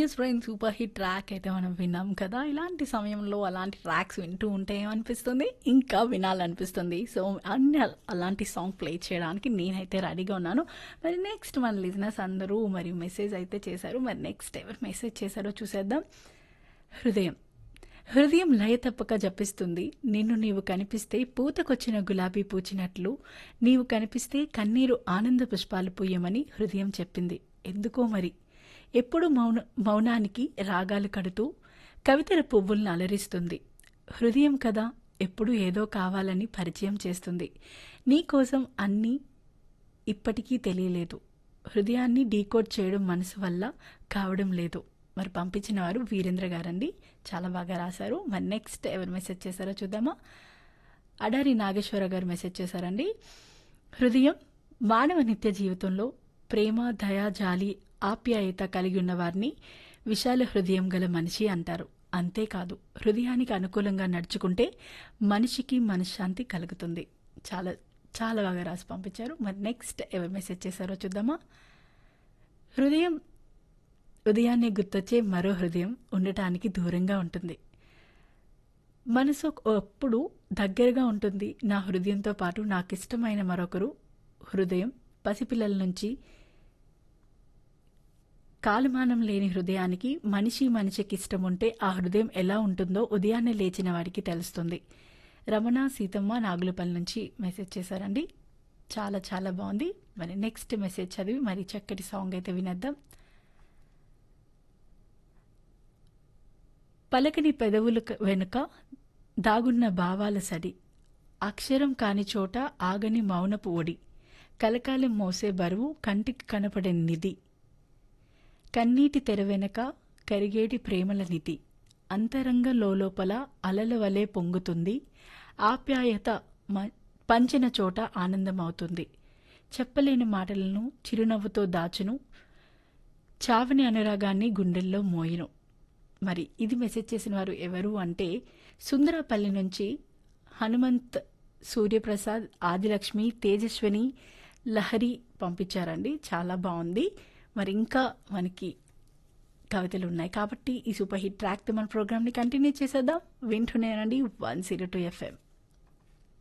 yes friend super hit track అయితే మనం విన్నాం కదా ఇలాంటి సమయంలో అలాంటి ట్రాక్స్ వింటూ ఉంటే ఏమనిపిస్తుంది ఇంకా వినాలనిపిస్తుంది సో అన్ని అల- అలాంటి సాంగ్ ప్లే చేయడానికి నేనైతే రెడీగా ఉన్నాను మరి నెక్స్ట్ మన లిజినెస్ అందరూ మరి మెసేజ్ అయితే చేశారు మరి నెక్స్ట్ ఎవరు మెసేజ్ చేశారో చూసేద్దాం హృదయం హృదయం లయ తప్పక జపిస్తుంది నిన్ను నీవు కనిపిస్తే పూతకొచ్చిన గులాబీ పూచినట్లు నీవు కనిపిస్తే కన్నీరు ఆనంద పుష్పాలు పూయమని హృదయం చెప్పింది ఎందుకో మరి ఎప్పుడు మౌన మౌనానికి రాగాలు కడుతూ కవితల పువ్వులను అలరిస్తుంది హృదయం కదా ఎప్పుడు ఏదో కావాలని పరిచయం చేస్తుంది నీకోసం అన్నీ ఇప్పటికీ తెలియలేదు హృదయాన్ని డీకోడ్ చేయడం మనసు వల్ల కావడం లేదు మరి పంపించిన వారు వీరేంద్ర గారండి చాలా బాగా రాశారు మరి నెక్స్ట్ ఎవరు మెసేజ్ చేశారో చూద్దామా అడారి నాగేశ్వర గారు మెసేజ్ చేశారండి హృదయం మానవ నిత్య జీవితంలో ప్రేమ దయ జాలి ఆప్యాయత కలిగి ఉన్న వారిని విశాల హృదయం గల మనిషి అంటారు అంతేకాదు హృదయానికి అనుకూలంగా నడుచుకుంటే మనిషికి మనశ్శాంతి కలుగుతుంది చాలా చాలా బాగా రాసి పంపించారు మరి నెక్స్ట్ ఎవరు మెసేజ్ చేశారో చూద్దామా హృదయం ఉదయాన్నే గుర్తొచ్చే మరో హృదయం ఉండటానికి దూరంగా ఉంటుంది మనసు ఎప్పుడు దగ్గరగా ఉంటుంది నా హృదయంతో పాటు నాకు ఇష్టమైన మరొకరు హృదయం పసిపిల్లల నుంచి కాలమానం లేని హృదయానికి మనిషి మనిషికి ఇష్టం ఉంటే ఆ హృదయం ఎలా ఉంటుందో ఉదయాన్నే లేచిన వాడికి తెలుస్తుంది రమణ సీతమ్మ నాగులపల్లి నుంచి మెసేజ్ చేశారండి చాలా చాలా బాగుంది మరి నెక్స్ట్ మెసేజ్ చదివి మరి చక్కటి సాంగ్ అయితే వినేద్దాం పలకని పెదవుల క- వెనుక దాగున్న భావాల సడి అక్షరం కాని చోట ఆగని మౌనపు ఒడి కలకాలం మోసే బరువు కంటికి కనపడే నిధి కన్నీటి తెర వెనక కరిగేటి ప్రేమల నిధి అంతరంగ లోపల అలల వలె పొంగుతుంది ఆప్యాయత మ- పంచిన చోట ఆనందమవుతుంది చెప్పలేని మాటలను చిరునవ్వుతో దాచును చావని అనురాగాన్ని గుండెల్లో మోయను మరి ఇది మెసేజ్ చేసిన వారు ఎవరు అంటే సుందరపల్లి నుంచి హనుమంత్ సూర్యప్రసాద్ ఆదిలక్ష్మి తేజస్విని లహరి పంపించారండి చాలా బాగుంది మరి ఇంకా మనకి కవితలు ఉన్నాయి కాబట్టి ఈ సూపర్ హిట్ ట్రాక్ మన ప్రోగ్రామ్ని కంటిన్యూ చేసేద్దాం వింటూనేనండి వన్ జీరో టూ ఎఫ్ఎం